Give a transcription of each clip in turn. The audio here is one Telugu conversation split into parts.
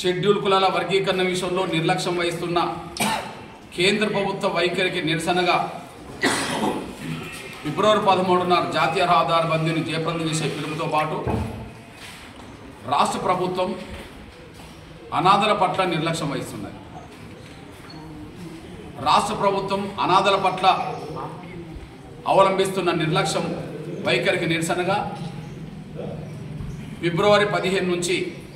షెడ్యూల్ కులాల వర్గీకరణ విషయంలో నిర్లక్ష్యం వహిస్తున్న కేంద్ర ప్రభుత్వ వైఖరికి నిరసనగా ఫిబ్రవరి పదమూడున జాతీయ రహదారి బందీని జయప్రదం చేసే పిలుపుతో పాటు రాష్ట్ర ప్రభుత్వం అనాథల పట్ల నిర్లక్ష్యం వహిస్తున్నది రాష్ట్ర ప్రభుత్వం అనాథల పట్ల అవలంబిస్తున్న నిర్లక్ష్యం వైఖరికి నిరసనగా ఫిబ్రవరి పదిహేను నుంచి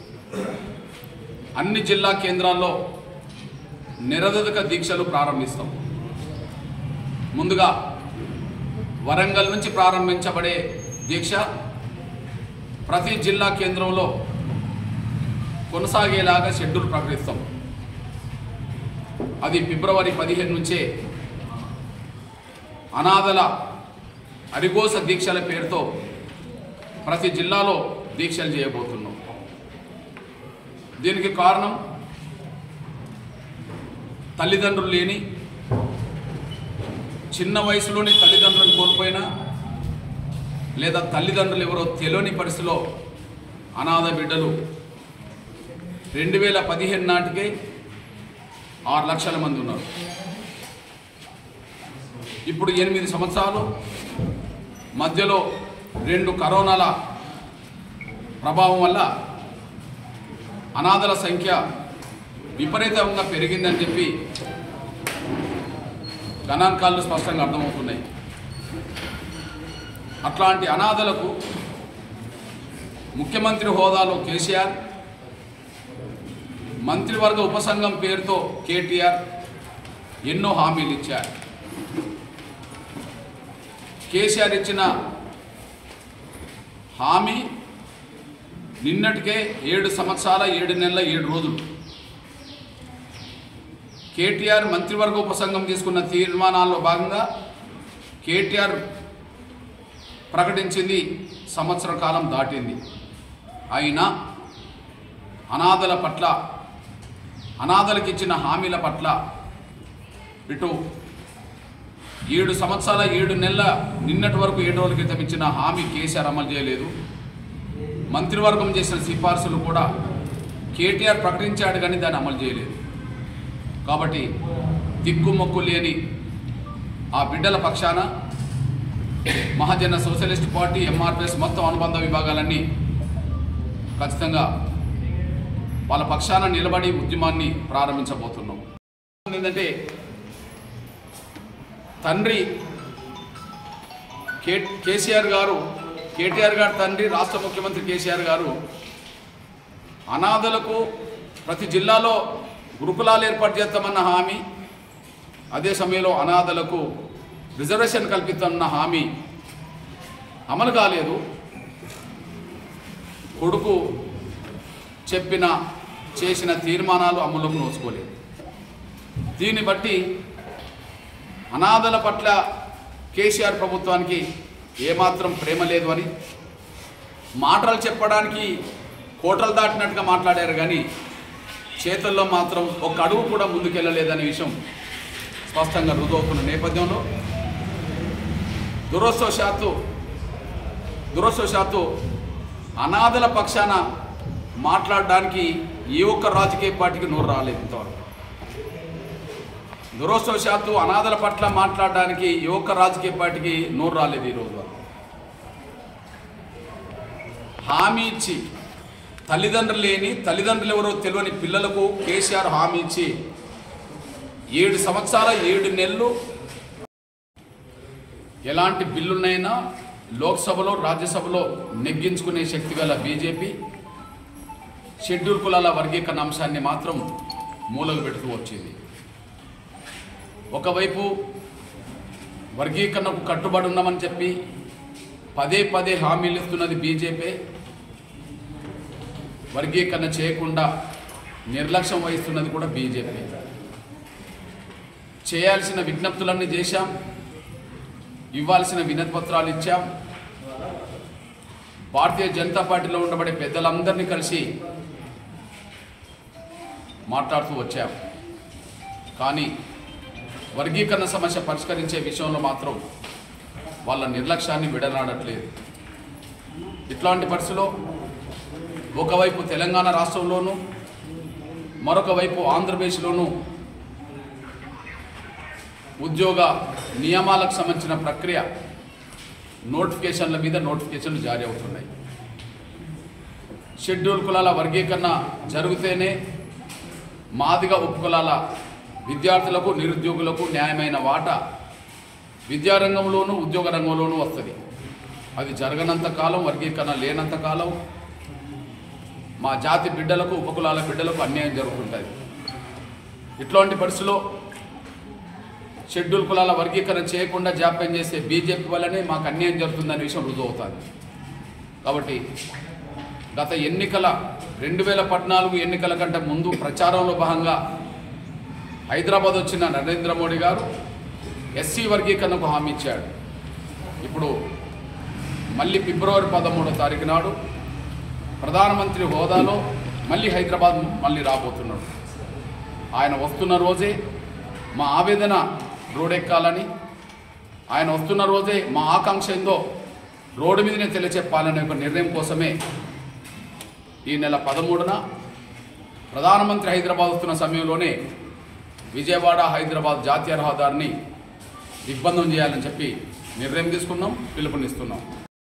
అన్ని జిల్లా కేంద్రాల్లో నిరవధిక దీక్షలు ప్రారంభిస్తాం ముందుగా వరంగల్ నుంచి ప్రారంభించబడే దీక్ష ప్రతి జిల్లా కేంద్రంలో కొనసాగేలాగా షెడ్యూల్ ప్రకటిస్తాం అది ఫిబ్రవరి పదిహేను నుంచే అనాథల అరిగోస దీక్షల పేరుతో ప్రతి జిల్లాలో దీక్షలు చేయబోతున్నాం దీనికి కారణం తల్లిదండ్రులు లేని చిన్న వయసులోని తల్లిదండ్రులను కోల్పోయినా లేదా తల్లిదండ్రులు ఎవరో తెలియని పరిస్థితిలో అనాథ బిడ్డలు రెండు వేల పదిహేను నాటికే ఆరు లక్షల మంది ఉన్నారు ఇప్పుడు ఎనిమిది సంవత్సరాలు మధ్యలో రెండు కరోనాల ప్రభావం వల్ల అనాథల సంఖ్య విపరీతంగా పెరిగిందని చెప్పి గణాంకాలు స్పష్టంగా అర్థమవుతున్నాయి అట్లాంటి అనాథలకు ముఖ్యమంత్రి హోదాలో కేసీఆర్ మంత్రివర్గ ఉపసంఘం పేరుతో కేటీఆర్ ఎన్నో హామీలు ఇచ్చారు కేసీఆర్ ఇచ్చిన హామీ నిన్నటికే ఏడు సంవత్సరాల ఏడు నెలల ఏడు రోజులు కేటీఆర్ మంత్రివర్గ ఉపసంఘం తీసుకున్న తీర్మానాల్లో భాగంగా కేటీఆర్ ప్రకటించింది సంవత్సర కాలం దాటింది అయినా అనాథల పట్ల అనాథలకు ఇచ్చిన హామీల పట్ల ఇటు ఏడు సంవత్సరాల ఏడు నెలల నిన్నటి వరకు ఏడు రోజుల క్రితం ఇచ్చిన హామీ కేసీఆర్ అమలు చేయలేదు మంత్రివర్గం చేసిన సిఫార్సులు కూడా కేటీఆర్ ప్రకటించాడు కానీ దాన్ని అమలు చేయలేదు కాబట్టి దిక్కుమొక్కు లేని ఆ బిడ్డల పక్షాన మహాజన సోషలిస్ట్ పార్టీ ఎంఆర్పిఎస్ మొత్తం అనుబంధ విభాగాలన్నీ ఖచ్చితంగా వాళ్ళ పక్షాన నిలబడి ఉద్యమాన్ని ప్రారంభించబోతున్నాం ఏంటంటే తండ్రి కే కేసీఆర్ గారు కేటీఆర్ గారు తండ్రి రాష్ట్ర ముఖ్యమంత్రి కేసీఆర్ గారు అనాథలకు ప్రతి జిల్లాలో గురుకులాలు ఏర్పాటు చేస్తామన్న హామీ అదే సమయంలో అనాథలకు రిజర్వేషన్ కల్పిస్తామన్న హామీ అమలు కాలేదు కొడుకు చెప్పిన చేసిన తీర్మానాలు అమలుకు నోచుకోలేదు దీన్ని బట్టి అనాథల పట్ల కేసీఆర్ ప్రభుత్వానికి ఏమాత్రం ప్రేమ లేదు అని మాటలు చెప్పడానికి కోటలు దాటినట్టుగా మాట్లాడారు కానీ చేతుల్లో మాత్రం ఒక అడుగు కూడా ముందుకెళ్ళలేదనే విషయం స్పష్టంగా రుజువుతున్న నేపథ్యంలో దురదృష్టవశాత్తు దురదృష్టవశాత్తు అనాథల పక్షాన మాట్లాడడానికి ఏ ఒక్క రాజకీయ పార్టీకి నోరు రాలేదు ఇంతవరకు దురదృష్టవశాత్తు అనాథల పట్ల మాట్లాడడానికి ఏ ఒక్క రాజకీయ పార్టీకి నోరు రాలేదు ఈరోజు వరకు. హామీ ఇచ్చి తల్లిదండ్రులు లేని తల్లిదండ్రులు ఎవరో తెలియని పిల్లలకు కేసీఆర్ హామీ ఇచ్చి ఏడు సంవత్సరాల ఏడు నెలలు ఎలాంటి బిల్లునైనా లోక్సభలో రాజ్యసభలో నెగ్గించుకునే శక్తి గల బీజేపీ షెడ్యూల్ కులాల వర్గీకరణ అంశాన్ని మాత్రం మూలకు పెడుతూ వచ్చింది ఒకవైపు వర్గీకరణకు కట్టుబడి ఉన్నామని చెప్పి పదే పదే హామీలు ఇస్తున్నది బీజేపీ వర్గీకరణ చేయకుండా నిర్లక్ష్యం వహిస్తున్నది కూడా బీజేపీ చేయాల్సిన విజ్ఞప్తులన్నీ చేశాం ఇవ్వాల్సిన వినతి పత్రాలు ఇచ్చాం భారతీయ జనతా పార్టీలో ఉండబడే పెద్దలందరినీ కలిసి మాట్లాడుతూ వచ్చాం కానీ వర్గీకరణ సమస్య పరిష్కరించే విషయంలో మాత్రం వాళ్ళ నిర్లక్ష్యాన్ని విడనాడట్లేదు ఇట్లాంటి పరిస్థితిలో ఒకవైపు తెలంగాణ రాష్ట్రంలోనూ మరొక వైపు ఆంధ్రప్రదేశ్లోనూ ఉద్యోగ నియమాలకు సంబంధించిన ప్రక్రియ నోటిఫికేషన్ల మీద నోటిఫికేషన్లు జారీ అవుతున్నాయి షెడ్యూల్ కులాల వర్గీకరణ జరిగితేనే మాదిగ ఉపకులాల విద్యార్థులకు నిరుద్యోగులకు న్యాయమైన వాటా విద్యారంగంలోనూ ఉద్యోగ రంగంలోనూ వస్తుంది అది జరగనంత కాలం వర్గీకరణ లేనంత కాలం మా జాతి బిడ్డలకు ఉపకులాల బిడ్డలకు అన్యాయం జరుగుతుంటుంది ఇట్లాంటి పరిస్థితుల్లో షెడ్యూల్ కులాల వర్గీకరణ చేయకుండా జాప్యం చేసే బీజేపీ వల్లనే మాకు అన్యాయం జరుగుతుందనే విషయం రుజువు అవుతుంది కాబట్టి గత ఎన్నికల రెండు వేల పద్నాలుగు ఎన్నికల కంటే ముందు ప్రచారంలో భాగంగా హైదరాబాద్ వచ్చిన నరేంద్ర మోడీ గారు ఎస్సీ వర్గీకరణకు హామీ ఇచ్చాడు ఇప్పుడు మళ్ళీ ఫిబ్రవరి పదమూడో తారీఖు నాడు ప్రధానమంత్రి హోదాలో మళ్ళీ హైదరాబాద్ మళ్ళీ రాబోతున్నాడు ఆయన వస్తున్న రోజే మా ఆవేదన రోడెక్కాలని ఆయన వస్తున్న రోజే మా ఆకాంక్ష ఏందో రోడ్డు మీదనే తెలియచెప్పాలనే ఒక నిర్ణయం కోసమే ఈ నెల పదమూడున ప్రధానమంత్రి హైదరాబాద్ వస్తున్న సమయంలోనే విజయవాడ హైదరాబాద్ జాతీయ రహదారిని దిగ్బంధం చేయాలని చెప్పి నిర్ణయం తీసుకున్నాం పిలుపునిస్తున్నాం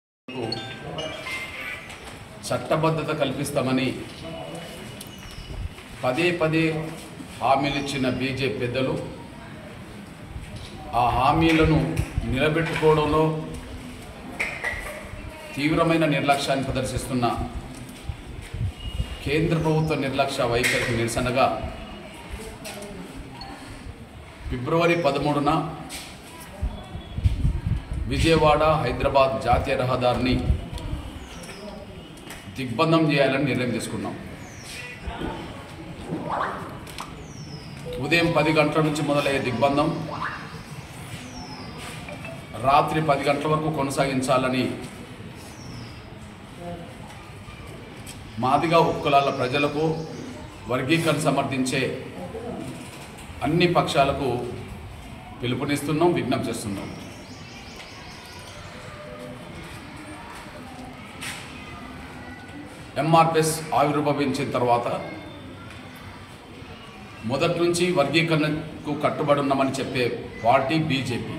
చట్టబద్ధత కల్పిస్తామని పదే పదే హామీలు ఇచ్చిన బీజేపీ పెద్దలు ఆ హామీలను నిలబెట్టుకోవడంలో తీవ్రమైన నిర్లక్ష్యాన్ని ప్రదర్శిస్తున్న కేంద్ర ప్రభుత్వ నిర్లక్ష్య వైఖరికి నిరసనగా ఫిబ్రవరి పదమూడున విజయవాడ హైదరాబాద్ జాతీయ రహదారిని దిగ్బంధం చేయాలని నిర్ణయం తీసుకున్నాం ఉదయం పది గంటల నుంచి మొదలయ్యే దిగ్బంధం రాత్రి పది గంటల వరకు కొనసాగించాలని మాదిగా ఉక్కులాల ప్రజలకు వర్గీకరణ సమర్థించే అన్ని పక్షాలకు పిలుపునిస్తున్నాం విజ్ఞప్తి చేస్తున్నాం ఎంఆర్పిఎస్ ఆవిర్భవించిన తర్వాత మొదటి నుంచి వర్గీకరణకు కట్టుబడి ఉన్నామని చెప్పే పార్టీ బీజేపీ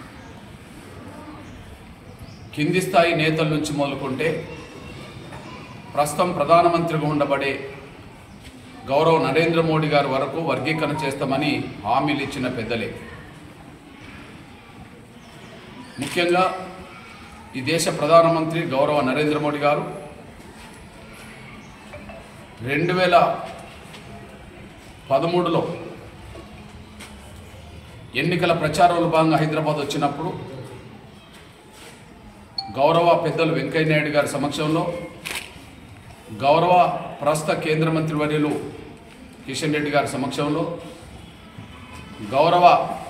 కింది స్థాయి నేతల నుంచి మొదలుకుంటే ప్రస్తుతం ప్రధానమంత్రిగా ఉండబడే గౌరవ నరేంద్ర మోడీ గారి వరకు వర్గీకరణ చేస్తామని హామీలు ఇచ్చిన పెద్దలే ముఖ్యంగా ఈ దేశ ప్రధానమంత్రి గౌరవ నరేంద్ర మోడీ గారు రెండు వేల పదమూడులో ఎన్నికల ప్రచారంలో భాగంగా హైదరాబాద్ వచ్చినప్పుడు గౌరవ పెద్దలు వెంకయ్య నాయుడు గారి సమక్షంలో గౌరవ ప్రస్తుత కేంద్ర మంత్రి వర్యులు కిషన్ రెడ్డి గారి సమక్షంలో గౌరవ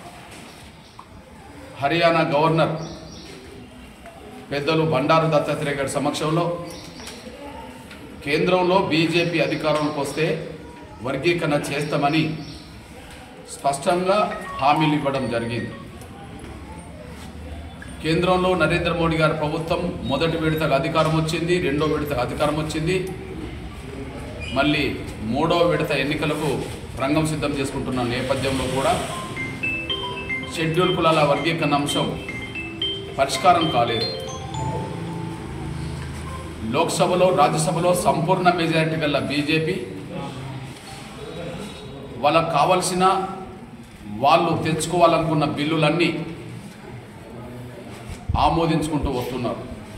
హర్యానా గవర్నర్ పెద్దలు బండారు దత్తాత్రేయ గారి సమక్షంలో కేంద్రంలో బీజేపీ అధికారంలోకి వస్తే వర్గీకరణ చేస్తామని స్పష్టంగా హామీలు ఇవ్వడం జరిగింది కేంద్రంలో నరేంద్ర మోడీ గారి ప్రభుత్వం మొదటి విడతకు అధికారం వచ్చింది రెండో విడతకు అధికారం వచ్చింది మళ్ళీ మూడో విడత ఎన్నికలకు రంగం సిద్ధం చేసుకుంటున్న నేపథ్యంలో కూడా షెడ్యూల్ కులాల వర్గీకరణ అంశం పరిష్కారం కాలేదు లోక్సభలో రాజ్యసభలో సంపూర్ణ మెజారిటీ గల బీజేపీ వాళ్ళకు కావలసిన వాళ్ళు తెచ్చుకోవాలనుకున్న బిల్లులన్నీ ఆమోదించుకుంటూ వస్తున్నారు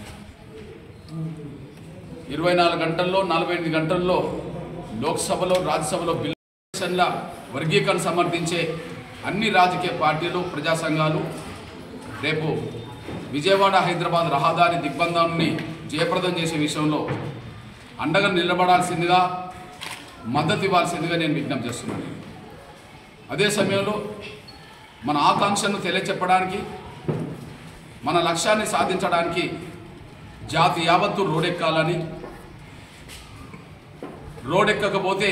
ఇరవై నాలుగు గంటల్లో నలభై ఎనిమిది గంటల్లో లోక్సభలో రాజ్యసభలో బిల్లుల వర్గీకరణ సమర్థించే అన్ని రాజకీయ పార్టీలు ప్రజా సంఘాలు రేపు విజయవాడ హైదరాబాద్ రహదారి దిగ్బంధాన్ని జయప్రదం చేసే విషయంలో అండగా నిలబడాల్సిందిగా మద్దతు ఇవ్వాల్సిందిగా నేను విజ్ఞప్తి చేస్తున్నాను అదే సమయంలో మన ఆకాంక్షను తెలియచెప్పడానికి మన లక్ష్యాన్ని సాధించడానికి జాతి యావత్తు రోడెక్కాలని రోడెక్కకపోతే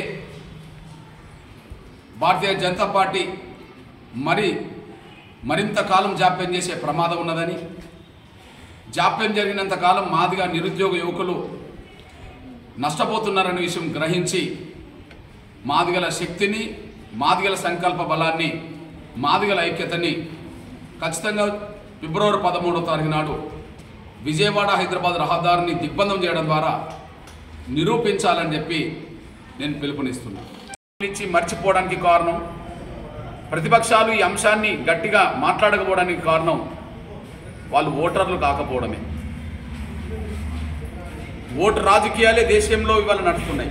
భారతీయ జనతా పార్టీ మరి మరింత కాలం జాప్యం చేసే ప్రమాదం ఉన్నదని జాప్యం జరిగినంత కాలం మాదిగా నిరుద్యోగ యువకులు నష్టపోతున్నారనే విషయం గ్రహించి మాదిగల శక్తిని మాదిగల సంకల్ప బలాన్ని మాదిగల ఐక్యతని ఖచ్చితంగా ఫిబ్రవరి పదమూడవ తారీఖు నాడు విజయవాడ హైదరాబాద్ రహదారిని దిగ్బంధం చేయడం ద్వారా నిరూపించాలని చెప్పి నేను పిలుపునిస్తున్నాను ఇచ్చి మర్చిపోవడానికి కారణం ప్రతిపక్షాలు ఈ అంశాన్ని గట్టిగా మాట్లాడకపోవడానికి కారణం వాళ్ళు ఓటర్లు కాకపోవడమే ఓటు రాజకీయాలే దేశంలో ఇవాళ నడుస్తున్నాయి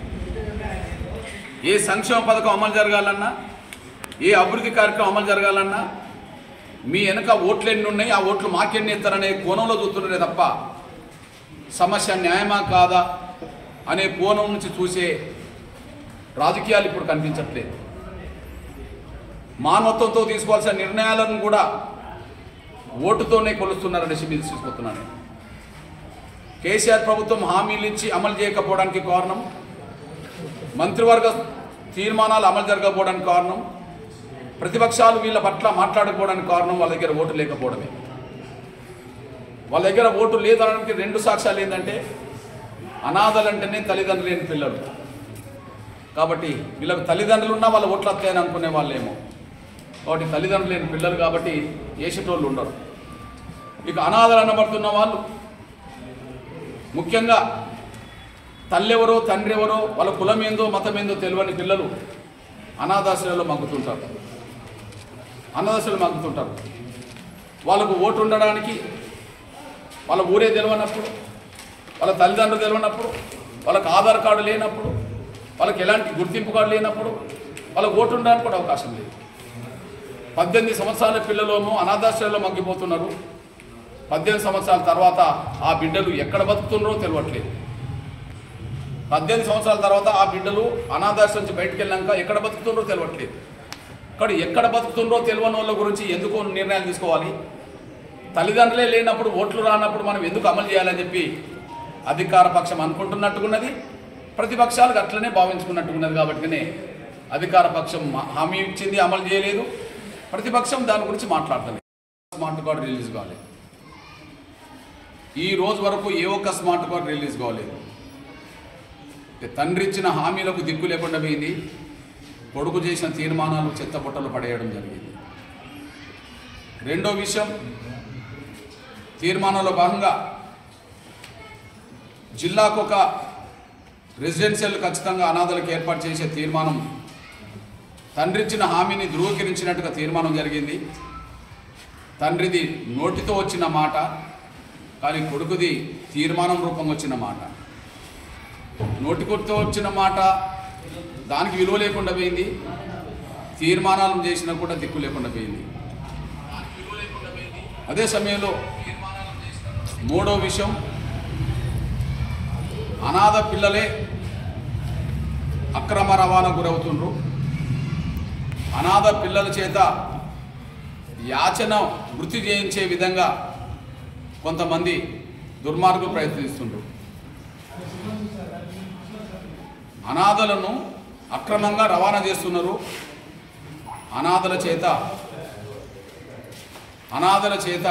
ఏ సంక్షేమ పథకం అమలు జరగాలన్నా ఏ అభివృద్ధి కార్యక్రమం అమలు జరగాలన్నా మీ వెనక ఓట్లు ఎన్ని ఉన్నాయి ఆ ఓట్లు మాకెన్ని ఇస్తారనే కోణంలో చూస్తున్నారే తప్ప సమస్య న్యాయమా కాదా అనే కోణం నుంచి చూసే రాజకీయాలు ఇప్పుడు కనిపించట్లేదు మానవత్వంతో తీసుకోవాల్సిన నిర్ణయాలను కూడా ఓటుతోనే కొలుస్తున్నారనేసి మీరు తీసుకొస్తున్నాను నేను. కేసీఆర్ ప్రభుత్వం హామీలు ఇచ్చి అమలు చేయకపోవడానికి కారణం మంత్రివర్గ తీర్మానాలు అమలు జరగకపోవడానికి కారణం ప్రతిపక్షాలు వీళ్ళ పట్ల మాట్లాడకపోవడానికి కారణం వాళ్ళ దగ్గర ఓటు లేకపోవడమే వాళ్ళ దగ్గర ఓటు లేదనడానికి రెండు సాక్ష్యాలు ఏంటంటే అనాథలంటేనే తల్లిదండ్రులు లేని పిల్లలు కాబట్టి వీళ్ళకి తల్లిదండ్రులు ఉన్నా వాళ్ళ ఓట్లు వస్తాయని అనుకునే వాళ్ళేమో కాబట్టి తల్లిదండ్రులు లేని పిల్లలు కాబట్టి వేసేటోళ్ళు ఉండరు ఇక అనాథలు అనబడుతున్న వాళ్ళు ముఖ్యంగా తల్లి ఎవరో తండ్రి ఎవరో వాళ్ళ కులం ఏందో మతం ఏందో తెలియని పిల్లలు అనాథాశ్రయాల్లో మగ్గుతుంటారు అనాథాశ్రయాలు మగ్గుతుంటారు వాళ్ళకు ఓటు ఉండడానికి వాళ్ళ ఊరే తెలియనప్పుడు వాళ్ళ తల్లిదండ్రులు తెలియనప్పుడు వాళ్ళకి ఆధార్ కార్డు లేనప్పుడు వాళ్ళకి ఎలాంటి గుర్తింపు కార్డు లేనప్పుడు వాళ్ళకి ఓటు ఉండడానికి కూడా అవకాశం లేదు పద్దెనిమిది సంవత్సరాల పిల్లలేమో అనాథాశ్రయాల్లో మగ్గిపోతున్నారు పద్దెనిమిది సంవత్సరాల తర్వాత ఆ బిడ్డలు ఎక్కడ బతుకుతున్నారో తెలియట్లేదు పద్దెనిమిది సంవత్సరాల తర్వాత ఆ బిడ్డలు అనాథాశ్రమం నుంచి బయటకు వెళ్ళాక ఎక్కడ బతుకుతుండ్రో తెలియట్లేదు కానీ ఎక్కడ బతుకుతుండ్రో తెలియని వాళ్ళ గురించి ఎందుకు నిర్ణయాలు తీసుకోవాలి తల్లిదండ్రులే లేనప్పుడు ఓట్లు రానప్పుడు మనం ఎందుకు అమలు చేయాలని చెప్పి అధికార పక్షం అనుకుంటున్నట్టుకున్నది ప్రతిపక్షాలు అట్లనే భావించుకున్నట్టుకున్నది కాబట్టినే అధికార పక్షం మా- హామీ ఇచ్చింది అమలు చేయలేదు ప్రతిపక్షం దాని గురించి మాట్లాడలేదు స్మార్ట్ కార్డు రిలీజ్ కాలేదు ఈ రోజు వరకు ఏ ఒక్క స్మార్ట్ కార్డు రిలీజ్ కాలేదు అంటే తండ్రి ఇచ్చిన హామీలకు దిక్కు లేకుండా పోయింది కొడుకు చేసిన తీర్మానాలు చెత్తబుట్టలు పడేయడం జరిగింది రెండో విషయం తీర్మానంలో భాగంగా జిల్లాకు ఒక రెసిడెన్షియల్ ఖచ్చితంగా అనాథలకు ఏర్పాటు చేసే తీర్మానం తండ్రి ఇచ్చిన హామీని ధృవీకరించినట్టుగా తీర్మానం జరిగింది తండ్రిది నోటితో వచ్చిన మాట కానీ కొడుకుది తీర్మానం రూపంగా వచ్చిన మాట నోటికొట్తో వచ్చిన మాట దానికి విలువ లేకుండా పోయింది తీర్మానాలు చేసినా కూడా దిక్కు లేకుండా పోయింది అదే సమయంలో మూడో విషయం అనాథ పిల్లలే అక్రమ రవాణా గురవుతుండ్రు అనాథ పిల్లల చేత యాచన వృత్తి చేయించే విధంగా కొంతమంది దుర్మార్గులు ప్రయత్నిస్తుండ్రు అనాథలను అక్రమంగా రవాణా చేస్తున్నారు అనాథల చేత అనాథల చేత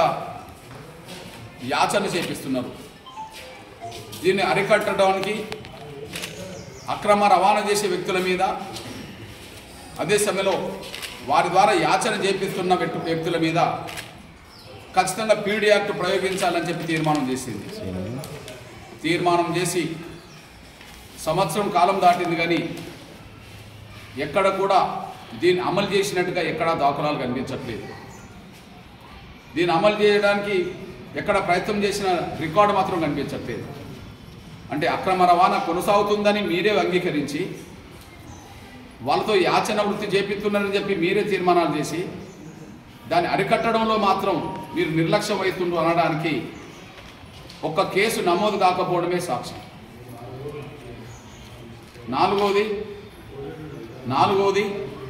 యాచన చేపిస్తున్నారు దీన్ని అరికట్టడానికి అక్రమ రవాణా చేసే వ్యక్తుల మీద అదే సమయంలో వారి ద్వారా యాచన చేపిస్తున్న వ్యక్తు- వ్యక్తుల మీద ఖచ్చితంగా పీడీ యాక్ట్ ప్రయోగించాలని చెప్పి తీర్మానం చేసింది తీర్మానం చేసి సంవత్సరం కాలం దాటింది కానీ ఎక్కడ కూడా దీన్ని అమలు చేసినట్టుగా ఎక్కడా దాఖలాలు కనిపించట్లేదు దీన్ని అమలు చేయడానికి ఎక్కడ ప్రయత్నం చేసిన రికార్డు మాత్రం కనిపించట్లేదు అంటే అక్రమ రవాణా కొనసాగుతుందని మీరే అంగీకరించి వాళ్ళతో యాచన వృత్తి చేపిస్తున్నారని చెప్పి మీరే తీర్మానాలు చేసి దాన్ని అరికట్టడంలో మాత్రం మీరు నిర్లక్ష్యం అవుతుండ్రు అనడానికి ఒక్క కేసు నమోదు కాకపోవడమే సాక్ష్యం నాలుగవది నాలుగవది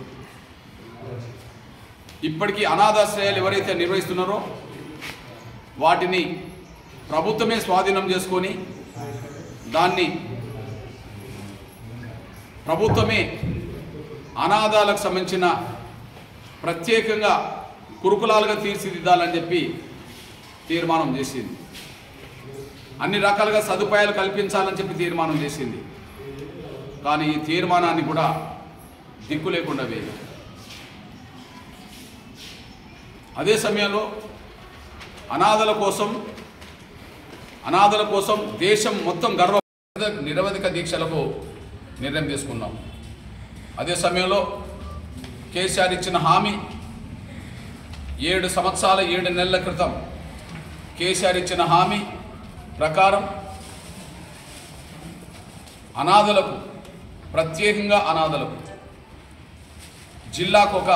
ఇప్పటికీ అనాథాశ్రయాలు ఎవరైతే నిర్వహిస్తున్నారో వాటిని ప్రభుత్వమే స్వాధీనం చేసుకొని దాన్ని ప్రభుత్వమే అనాథాలకు సంబంధించిన ప్రత్యేకంగా కురుకులాలుగా తీర్చిదిద్దాలని చెప్పి తీర్మానం చేసింది అన్ని రకాలుగా సదుపాయాలు కల్పించాలని చెప్పి తీర్మానం చేసింది కానీ ఈ తీర్మానాన్ని కూడా దిక్కు లేకుండా వేయాలి అదే సమయంలో అనాథల కోసం అనాథల కోసం దేశం మొత్తం గర్వ నిరవధిక దీక్షలకు నిర్ణయం తీసుకున్నాం అదే సమయంలో కేసీఆర్ ఇచ్చిన హామీ ఏడు సంవత్సరాల ఏడు నెలల క్రితం కేసీఆర్ ఇచ్చిన హామీ ప్రకారం అనాథలకు ప్రత్యేకంగా అనాథలకు జిల్లాకు ఒక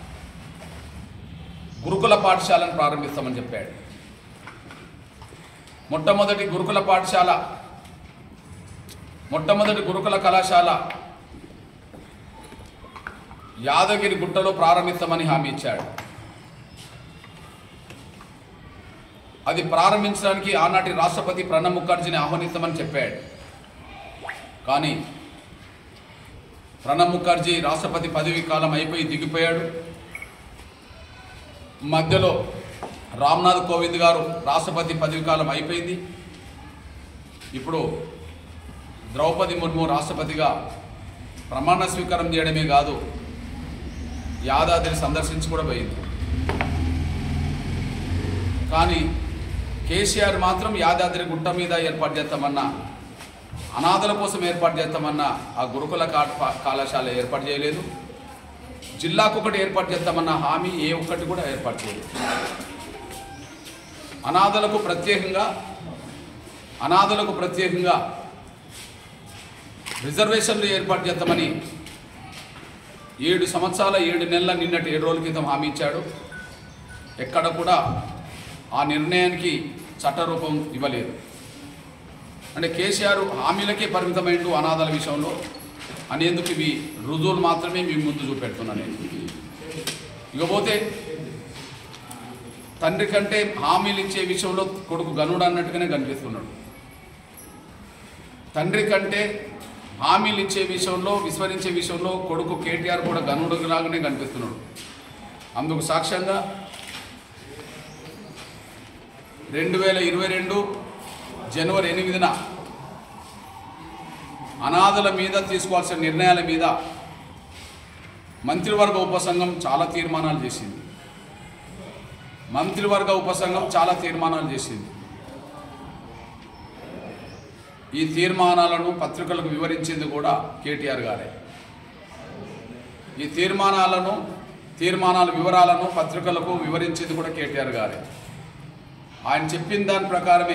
గురుకుల పాఠశాలను ప్రారంభిస్తామని చెప్పాడు మొట్టమొదటి గురుకుల పాఠశాల మొట్టమొదటి గురుకుల కళాశాల యాదగిరి గుట్టలో ప్రారంభిస్తామని హామీ ఇచ్చాడు అది ప్రారంభించడానికి ఆనాటి రాష్ట్రపతి ప్రణబ్ ముఖర్జీని ఆహ్వానిస్తామని చెప్పాడు కానీ ప్రణబ్ ముఖర్జీ రాష్ట్రపతి పదవి కాలం అయిపోయి దిగిపోయాడు మధ్యలో రామ్నాథ్ కోవింద్ గారు రాష్ట్రపతి పదవి కాలం అయిపోయింది ఇప్పుడు ద్రౌపది ముర్ము రాష్ట్రపతిగా ప్రమాణ స్వీకారం చేయడమే కాదు యాదాద్రి సందర్శించి కూడా పోయింది కానీ కేసీఆర్ మాత్రం యాదాద్రి గుట్ట మీద ఏర్పాటు చేస్తామన్న అనాథల కోసం ఏర్పాటు చేస్తామన్న ఆ గురుకుల కా- పా- కళాశాల ఏర్పాటు చేయలేదు జిల్లాకు ఒకటి ఏర్పాటు చేస్తామన్న హామీ ఏ ఒక్కటి కూడా ఏర్పాటు చేయలేదు అనాథలకు ప్రత్యేకంగా అనాథలకు ప్రత్యేకంగా రిజర్వేషన్లు ఏర్పాటు చేస్తామని ఏడు సంవత్సరాల ఏడు నెలల నిన్నటి ఏడు రోజుల క్రితం హామీ ఇచ్చాడు ఎక్కడ కూడా ఆ నిర్ణయానికి చట్టరూపం ఇవ్వలేదు అంటే కేసీఆర్ హామీలకే పరిమితమైండు అనాథల విషయంలో అనేందుకు ఇవి రుజువులు మాత్రమే మీ ముందు చూపెడుతున్నాను నేను ఇకపోతే తండ్రి కంటే హామీలు ఇచ్చే విషయంలో కొడుకు గనుడు అన్నట్టుగానే కనిపిస్తున్నాడు తండ్రి కంటే హామీలు ఇచ్చే విషయంలో విస్మరించే విషయంలో కొడుకు కేటీఆర్ కూడా గనుడు లాగానే కనిపిస్తున్నాడు అందుకు సాక్ష్యంగా రెండు వేల ఇరవై రెండు జనవరి ఎనిమిదిన అనాథల మీద తీసుకోవాల్సిన నిర్ణయాల మీద మంత్రివర్గ ఉపసంఘం చాలా తీర్మానాలు చేసింది మంత్రివర్గ ఉపసంఘం చాలా తీర్మానాలు చేసింది ఈ తీర్మానాలను పత్రికలకు వివరించింది కూడా కేటీఆర్ గారే ఈ తీర్మానాలను తీర్మానాల వివరాలను పత్రికలకు వివరించింది కూడా కేటీఆర్ గారే ఆయన చెప్పిన దాని ప్రకారమే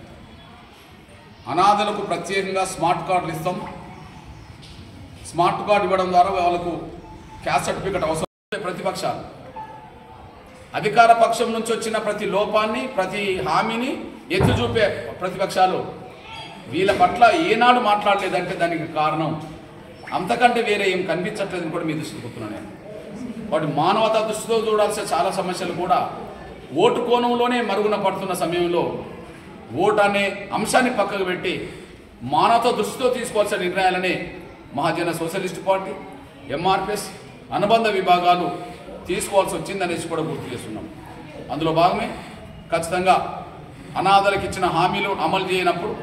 అనాథలకు ప్రత్యేకంగా స్మార్ట్ కార్డులు ఇస్తాం స్మార్ట్ కార్డు ఇవ్వడం ద్వారా వాళ్ళకు క్యాస్ట్ సర్టిఫికెట్ అవసరం ప్రతిపక్షాలు అధికార పక్షం నుంచి వచ్చిన ప్రతి లోపాన్ని ప్రతి హామీని ఎత్తి చూపే ప్రతిపక్షాలు వీళ్ళ పట్ల ఏనాడు మాట్లాడలేదంటే దానికి కారణం అంతకంటే వేరే ఏం కనిపించట్లేదని కూడా మీ దృష్టికి వస్తున్నాను నేను వాటి మానవతా దృష్టితో చూడాల్సిన చాలా సమస్యలు కూడా ఓటు కోణంలోనే మరుగున పడుతున్న సమయంలో ఓటు అనే అంశాన్ని పక్కకు పెట్టి మానవత దృష్టితో తీసుకోవాల్సిన నిర్ణయాలనే మహాజన సోషలిస్ట్ పార్టీ ఎంఆర్పిఎస్ అనుబంధ విభాగాలు తీసుకోవాల్సి వచ్చిందనేసి కూడా గుర్తు చేస్తున్నాం అందులో భాగమే ఖచ్చితంగా అనాథలకు ఇచ్చిన హామీలు అమలు చేయనప్పుడు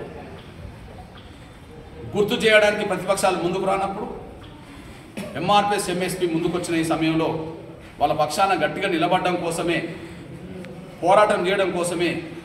గుర్తు చేయడానికి ప్రతిపక్షాలు ముందుకు రానప్పుడు ఎంఆర్పిఎస్ ఎంఎస్పి ముందుకు వచ్చిన ఈ సమయంలో వాళ్ళ పక్షాన గట్టిగా నిలబడడం కోసమే పోరాటం చేయడం కోసమే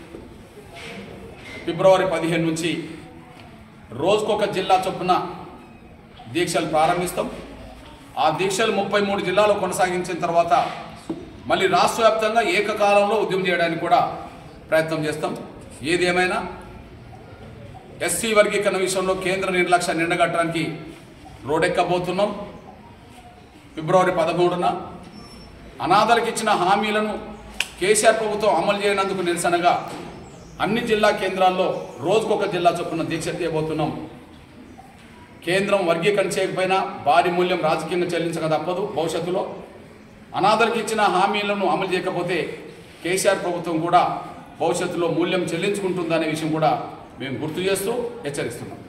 ఫిబ్రవరి పదిహేను నుంచి రోజుకొక జిల్లా చొప్పున దీక్షలు ప్రారంభిస్తాం ఆ దీక్షలు ముప్పై మూడు జిల్లాలో కొనసాగించిన తర్వాత మళ్ళీ రాష్ట్ర వ్యాప్తంగా ఏకకాలంలో ఉద్యమం చేయడానికి కూడా ప్రయత్నం చేస్తాం ఏది ఏమైనా ఎస్సీ వర్గీకరణ విషయంలో కేంద్ర నిర్లక్ష్యాన్ని నిండగట్టడానికి రోడెక్కబోతున్నాం ఫిబ్రవరి పదమూడున అనాథలకు ఇచ్చిన హామీలను కేసీఆర్ ప్రభుత్వం అమలు చేయనందుకు నిరసనగా అన్ని జిల్లా కేంద్రాల్లో రోజుకొక జిల్లా చొప్పున దీక్ష చేయబోతున్నాం కేంద్రం వర్గీకరణ చేయకపోయినా భారీ మూల్యం రాజకీయంగా చెల్లించక తప్పదు భవిష్యత్తులో అనాథలకు ఇచ్చిన హామీలను అమలు చేయకపోతే కేసీఆర్ ప్రభుత్వం కూడా భవిష్యత్తులో మూల్యం చెల్లించుకుంటుందనే విషయం కూడా మేము గుర్తు చేస్తూ హెచ్చరిస్తున్నాం